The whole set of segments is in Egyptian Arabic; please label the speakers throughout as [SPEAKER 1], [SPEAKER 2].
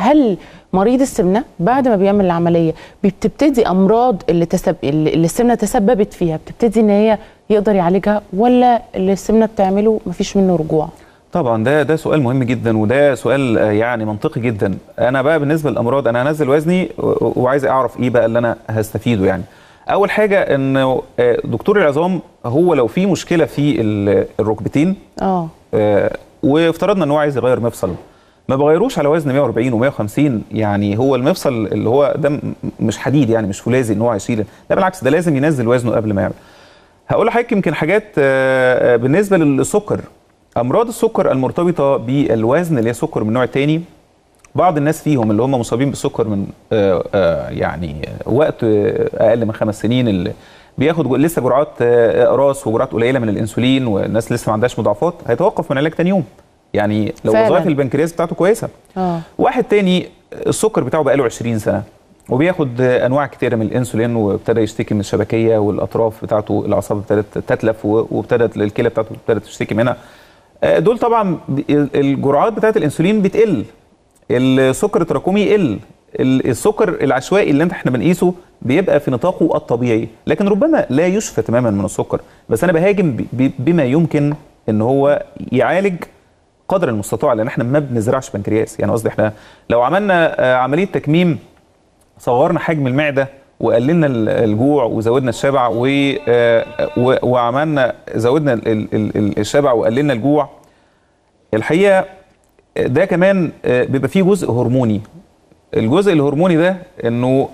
[SPEAKER 1] هل مريض السمنه بعد ما بيعمل العمليه بتبتدي امراض اللي تسب... اللي اللي السمنه تسببت فيها بتبتدي ان هي يقدر يعالجها ولا اللي السمنه بتعمله مفيش منه رجوع
[SPEAKER 2] طبعا ده ده سؤال مهم جدا وده سؤال آه، يعني منطقي جدا انا بقى بالنسبه للامراض انا هنزل وزني و- وعايز اعرف ايه بقى اللي انا هستفيده يعني اول حاجه انه آه، دكتور العظام هو لو في مشكله في ال- الركبتين
[SPEAKER 1] اه
[SPEAKER 2] آه، وافترضنا ان هو عايز يغير مفصل ما بغيروش على وزن 140 و150 يعني هو المفصل اللي هو ده م- مش حديد يعني مش فولاذي ان هو هيشيل لا بالعكس ده لازم ينزل وزنه قبل ما يعمل هقول لحضرتك يمكن حاجات آه، آه، بالنسبه للسكر امراض السكر المرتبطه بالوزن اللي هي سكر من النوع الثاني بعض الناس فيهم اللي هم مصابين بالسكر من آه، آه، يعني آه، وقت آه، اقل من خمس سنين اللي بياخد جو- لسه جرعات آه، اقراص وجرعات قليله من الانسولين والناس لسه ما عندهاش مضاعفات هيتوقف من علاج تاني يوم يعني لو
[SPEAKER 1] فعلاً.
[SPEAKER 2] وظائف البنكرياس بتاعته كويسه
[SPEAKER 1] اه
[SPEAKER 2] واحد تاني السكر بتاعه بقاله 20 سنه وبياخد انواع كتيره من الانسولين وابتدى يشتكي من الشبكيه والاطراف بتاعته الاعصاب ابتدت تتلف و- وابتدت الكلى بتاعته ابتدت تشتكي منها آه، دول طبعا ب- الجرعات بتاعت الانسولين بتقل السكر التراكمي يقل ال- السكر العشوائي اللي احنا بنقيسه بيبقى في نطاقه الطبيعي لكن ربما لا يشفى تماما من السكر بس انا بهاجم ب- ب- بما يمكن ان هو يعالج قدر المستطاع لان احنا ما بنزرعش بنكرياس يعني قصدي احنا لو عملنا آه، عمليه تكميم صغرنا حجم المعده وقللنا ال- الجوع وزودنا الشبع و آه، و- وعملنا زودنا ال- ال- ال- الشبع وقللنا الجوع الحقيقه ده كمان آه، بيبقى فيه جزء هرموني الجزء الهرموني ده انه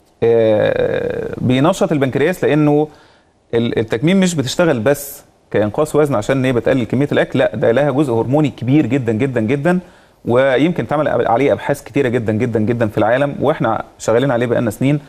[SPEAKER 2] آه، بينشط البنكرياس لانه ال- التكميم مش بتشتغل بس كانقاص وزن عشان هي بتقلل كميه الاكل لا ده لها جزء هرموني كبير جدا جدا جدا ويمكن تعمل عليه ابحاث كتيره جدا جدا جدا في العالم واحنا شغالين عليه بقالنا سنين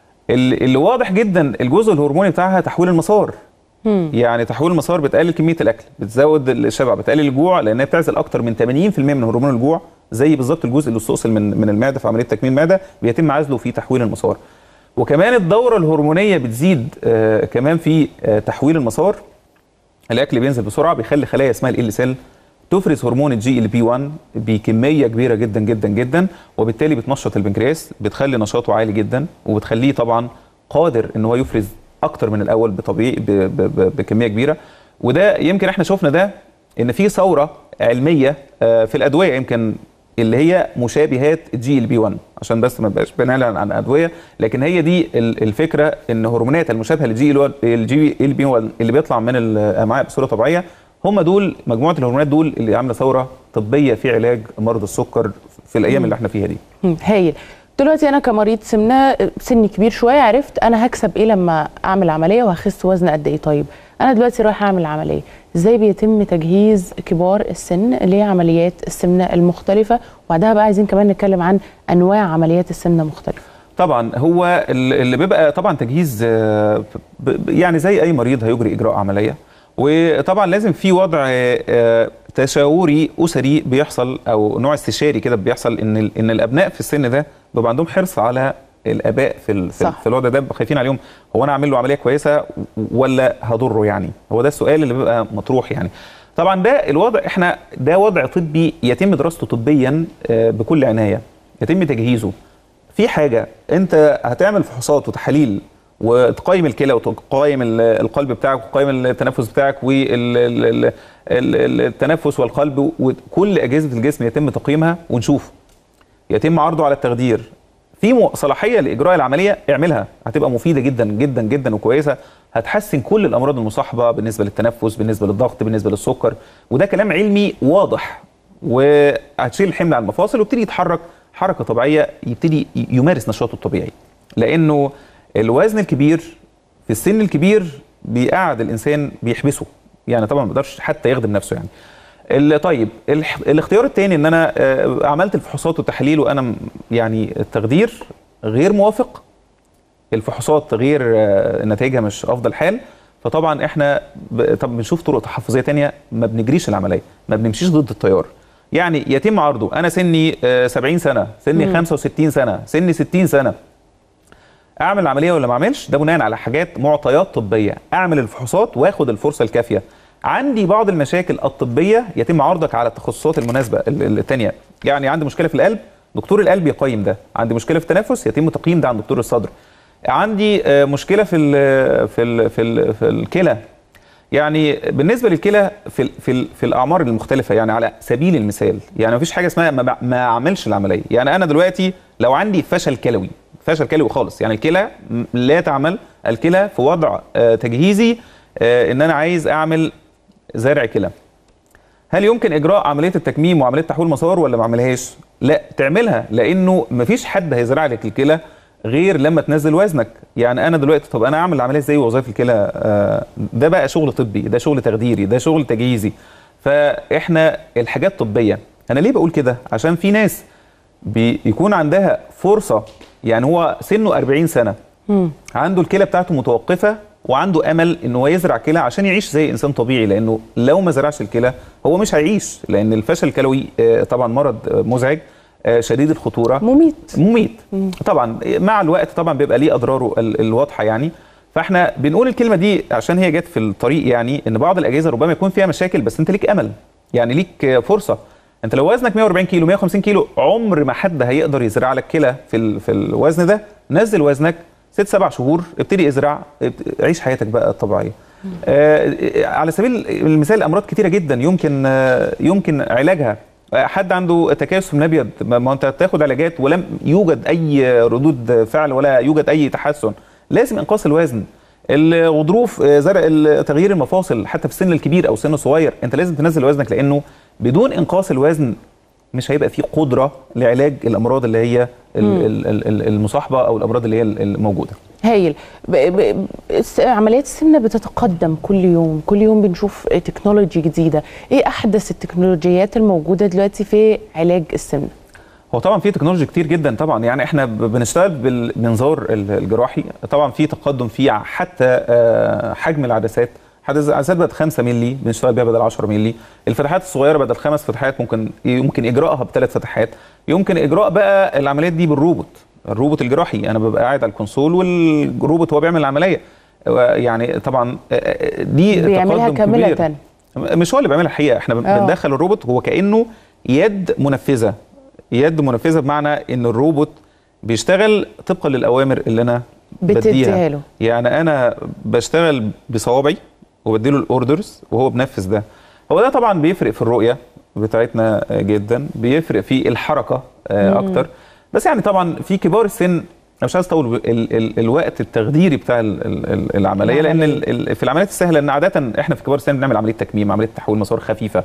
[SPEAKER 2] ال- اللي واضح جدا الجزء الهرموني بتاعها تحويل المسار يعني تحويل المسار بتقلل كميه الاكل بتزود الشبع بتقلل الجوع لانها بتعزل اكتر من 80% من هرمون الجوع زي بالظبط الجزء اللي استؤصل من من المعده في عمليه تكميم المعده بيتم عزله في تحويل المسار وكمان الدوره الهرمونيه بتزيد آه كمان في آه تحويل المسار الاكل بينزل بسرعه بيخلي خلايا اسمها ال سيل تفرز هرمون الجي ال بي 1 بكميه كبيره جدا جدا جدا وبالتالي بتنشط البنكرياس بتخلي نشاطه عالي جدا وبتخليه طبعا قادر ان هو يفرز اكتر من الاول بطبيعي ب- ب- ب- بكميه كبيره وده يمكن احنا شفنا ده ان في ثوره علميه آه، في الادويه يمكن اللي هي مشابهات الجي ال بي 1 عشان بس ما بقاش بنعلن عن ادويه لكن هي دي ال- الفكره ان هرمونات المشابهه للجي الجي ال بي 1 اللي بيطلع من الامعاء بصوره طبيعيه هم دول مجموعه الهرمونات دول اللي عامله ثوره طبيه في علاج مرض السكر في الايام اللي احنا فيها دي
[SPEAKER 1] مم، هايل دلوقتي انا كمريض سمنه سني كبير شويه عرفت انا هكسب ايه لما اعمل عمليه وهخس وزن قد ايه طيب انا دلوقتي رايحه اعمل عمليه ازاي بيتم تجهيز كبار السن لعمليات السمنه المختلفه وبعدها بقى عايزين كمان نتكلم عن انواع عمليات السمنه المختلفه
[SPEAKER 2] طبعا هو ال- اللي بيبقى طبعا تجهيز آه، ب- ب- يعني زي اي مريض هيجري اجراء عمليه وطبعا لازم في وضع آه، تشاوري اسري بيحصل او نوع استشاري كده بيحصل ان ال- ان الابناء في السن ده بيبقى عندهم حرص على الاباء في ال- في, ال-
[SPEAKER 1] صح.
[SPEAKER 2] في الوضع ده بيبقى خايفين عليهم هو انا اعمل له عمليه كويسه ولا هضره يعني هو ده السؤال اللي بيبقى مطروح يعني طبعا ده الوضع احنا ده وضع طبي يتم دراسته طبيا آه، بكل عنايه يتم تجهيزه في حاجه انت هتعمل فحوصات وتحاليل وتقيم الكلى وتقيم ال- القلب بتاعك وتقيم التنفس بتاعك والتنفس والقلب وكل اجهزه الجسم يتم تقييمها ونشوف يتم عرضه على التخدير في م- صلاحيه لاجراء العمليه اعملها هتبقى مفيده جدا جدا جدا وكويسه هتحسن كل الامراض المصاحبه بالنسبه للتنفس بالنسبه للضغط بالنسبه للسكر وده كلام علمي واضح وهتشيل الحمل على المفاصل ويبتدي يتحرك حركه طبيعيه يبتدي ي- يمارس نشاطه الطبيعي لانه الوزن الكبير في السن الكبير بيقعد الانسان بيحبسه يعني طبعا ما بيقدرش حتى يخدم نفسه يعني ال- طيب الح- الاختيار الثاني ان انا آه، عملت الفحوصات والتحاليل وانا م- يعني التخدير غير موافق الفحوصات غير آه، نتائجها مش افضل حال فطبعا احنا ب- طب بنشوف طرق تحفظيه تانية ما بنجريش العمليه ما بنمشيش ضد التيار يعني يتم عرضه انا سني آه، 70 سنه سني 65 سنه سني 60 سنه اعمل العمليه ولا ما اعملش ده بناء على حاجات معطيات طبيه اعمل الفحوصات واخد الفرصه الكافيه عندي بعض المشاكل الطبيه يتم عرضك على التخصصات المناسبه ال- ال- التانية يعني عندي مشكله في القلب دكتور القلب يقيم ده عندي مشكله في التنفس يتم تقييم ده عند دكتور الصدر عندي آه، مشكله في ال في ال في, ال في الكلى يعني بالنسبه للكلى في ال في, ال في الاعمار المختلفه يعني على سبيل المثال يعني مفيش حاجه اسمها ما, ما اعملش العمليه يعني انا دلوقتي لو عندي فشل كلوي فشل كلوي خالص يعني الكلى م- لا تعمل الكلى في وضع آه، تجهيزي آه، ان انا عايز اعمل زرع كلى هل يمكن اجراء عمليه التكميم وعمليه تحويل مسار ولا ما اعملهاش لا تعملها لانه مفيش حد هيزرع لك الكلى غير لما تنزل وزنك يعني انا دلوقتي طب انا اعمل العمليه ازاي وظائف الكلى آه، ده بقى شغل طبي ده شغل تخديري ده شغل تجهيزي فاحنا الحاجات طبيه انا ليه بقول كده عشان في ناس بيكون عندها فرصه يعني هو سنه 40 سنه عنده الكلى بتاعته متوقفه وعنده امل ان هو يزرع كلى عشان يعيش زي انسان طبيعي لانه لو ما زرعش الكلى هو مش هيعيش لان الفشل الكلوي آه، طبعا مرض آه، مزعج آه، شديد الخطوره
[SPEAKER 1] مميت
[SPEAKER 2] مميت طبعا مع الوقت طبعا بيبقى ليه اضراره ال- الواضحه يعني فاحنا بنقول الكلمه دي عشان هي جت في الطريق يعني ان بعض الاجهزه ربما يكون فيها مشاكل بس انت ليك امل يعني ليك آه، فرصه انت لو وزنك 140 كيلو 150 كيلو عمر ما حد هيقدر يزرع لك كلى في ال- في الوزن ده نزل وزنك ست سبع شهور ابتدي ازرع ابت- عيش حياتك بقى الطبيعيه آه على سبيل المثال امراض كتيره جدا يمكن آه يمكن علاجها آه، حد عنده تكيس من ابيض ما ما انت تاخد علاجات ولم يوجد اي ردود فعل ولا يوجد اي تحسن لازم انقاص الوزن الغضروف آه، زرع ال- تغيير المفاصل حتى في السن الكبير او السن الصغير انت لازم تنزل وزنك لانه بدون انقاص الوزن مش هيبقى في قدره لعلاج الامراض اللي هي ال- ال- ال- ال- المصاحبه او الامراض اللي هي ال- الموجوده
[SPEAKER 1] هايل ب... ب... الس- عمليات السمنه بتتقدم كل يوم كل يوم بنشوف تكنولوجي جديده ايه احدث التكنولوجيات الموجوده دلوقتي في علاج السمنه
[SPEAKER 2] هو طبعا في تكنولوجي كتير جدا طبعا يعني احنا ب- بنشتغل بالمنظار ال- الجراحي طبعا في تقدم في ع- حتى آه، حجم العدسات حدث العدسات بدل 5 مللي بنشتغل بيها بدل 10 مللي الفتحات الصغيره بدل خمس فتحات ممكن يمكن اجراءها بثلاث فتحات يمكن اجراء بقى العمليات دي بالروبوت الروبوت الجراحي انا ببقى قاعد على الكونسول والروبوت هو بيعمل العمليه يعني طبعا آه، آه، دي
[SPEAKER 1] بيعملها
[SPEAKER 2] تقدم كبير.
[SPEAKER 1] كامله
[SPEAKER 2] مش هو اللي بيعملها الحقيقه احنا
[SPEAKER 1] آه.
[SPEAKER 2] بندخل الروبوت هو كانه يد منفذه يد منفذه بمعنى ان الروبوت بيشتغل طبقا للاوامر اللي انا
[SPEAKER 1] بتديها
[SPEAKER 2] بديها
[SPEAKER 1] له
[SPEAKER 2] يعني انا بشتغل بصوابعي وبديله الاوردرز وهو بنفذ ده هو ده طبعا بيفرق في الرؤيه بتاعتنا جدا بيفرق في الحركه آه، اكتر بس يعني طبعا في كبار السن انا مش عايز اطول ال ال الوقت التخديري بتاع ال ال العمليه لان ال ال في العمليات السهله ان عاده احنا في كبار السن بنعمل عمليه تكميم عمليه تحويل مسار خفيفه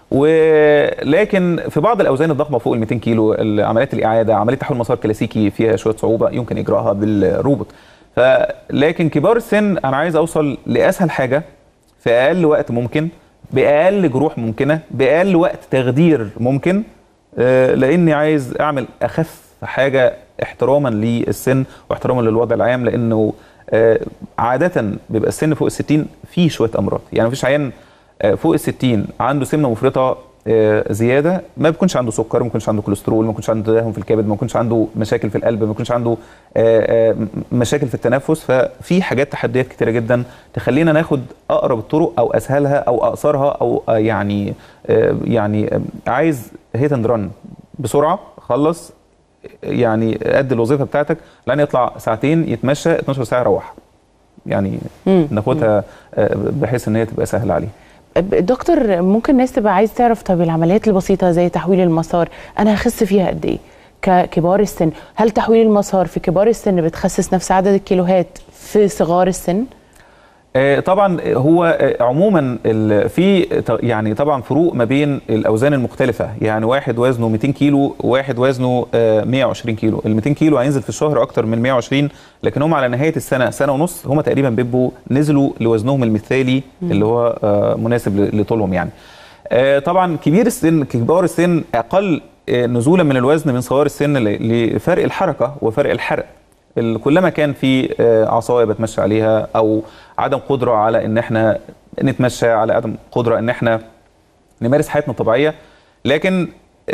[SPEAKER 2] ولكن في بعض الاوزان الضخمه فوق ال 200 كيلو عمليات الاعاده عمليه تحويل مسار كلاسيكي فيها شويه صعوبه يمكن اجراءها بالروبوت فلكن كبار السن انا عايز اوصل لاسهل حاجه في اقل وقت ممكن باقل جروح ممكنه باقل وقت تخدير ممكن آه، لاني عايز اعمل اخف حاجه احتراما للسن واحتراما للوضع العام لانه آه، عاده بيبقى السن فوق ال 60 فيه شويه امراض يعني مفيش عيان آه، فوق ال 60 عنده سمنه مفرطه آه، زياده ما بيكونش عنده سكر ما بيكونش عنده كوليسترول ما بيكونش عنده تدهن في الكبد ما بيكونش عنده مشاكل في القلب ما بيكونش عنده آه، آه، مشاكل في التنفس ففي حاجات تحديات كتيره جدا تخلينا ناخد اقرب الطرق او اسهلها او اقصرها او آه، يعني آه، يعني آه، عايز هيت اند رن بسرعه خلص يعني قد الوظيفه بتاعتك لان يطلع ساعتين يتمشى 12 ساعه يروح يعني
[SPEAKER 1] مم.
[SPEAKER 2] ناخدها آه، بحيث ان هي تبقى سهله عليه
[SPEAKER 1] دكتور ممكن الناس تبقى عايز تعرف طب العمليات البسيطه زي تحويل المسار انا هخس فيها قد ايه ككبار السن هل تحويل المسار في كبار السن بتخسس نفس عدد الكيلوهات في صغار السن
[SPEAKER 2] آه، طبعا هو آه، عموما ال- في ط- يعني طبعا فروق ما بين الاوزان المختلفه يعني واحد وزنه 200 كيلو وواحد وزنه آه، 120 كيلو ال 200 كيلو هينزل في الشهر اكتر من 120 لكن هم على نهايه السنه سنه ونص هم تقريبا بيبقوا نزلوا لوزنهم المثالي اللي هو آه، مناسب ل- لطولهم يعني آه، طبعا كبير السن كبار السن اقل آه، نزولا من الوزن من صغار السن ل- لفرق الحركه وفرق الحرق ال- كلما كان في آه، عصايه بتمشى عليها او عدم قدره على ان احنا نتمشى على عدم قدره ان احنا نمارس حياتنا الطبيعيه لكن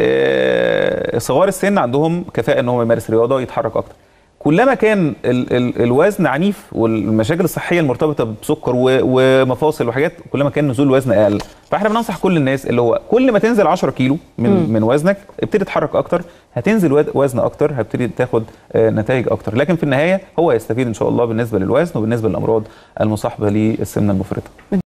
[SPEAKER 2] آه، صغار السن عندهم كفاءه ان هو يمارس رياضه يتحرك اكتر كلما كان ال ال الوزن عنيف والمشاكل الصحيه المرتبطه بسكر و- ومفاصل وحاجات كلما كان نزول الوزن اقل فاحنا بننصح كل الناس اللي هو كل ما تنزل 10 كيلو من
[SPEAKER 1] مم.
[SPEAKER 2] من وزنك ابتدي تتحرك اكتر هتنزل ود- وزن اكتر هتبتدي تاخد آه، نتائج اكتر لكن في النهايه هو يستفيد ان شاء الله بالنسبه للوزن وبالنسبه للامراض المصاحبه للسمنه المفرطه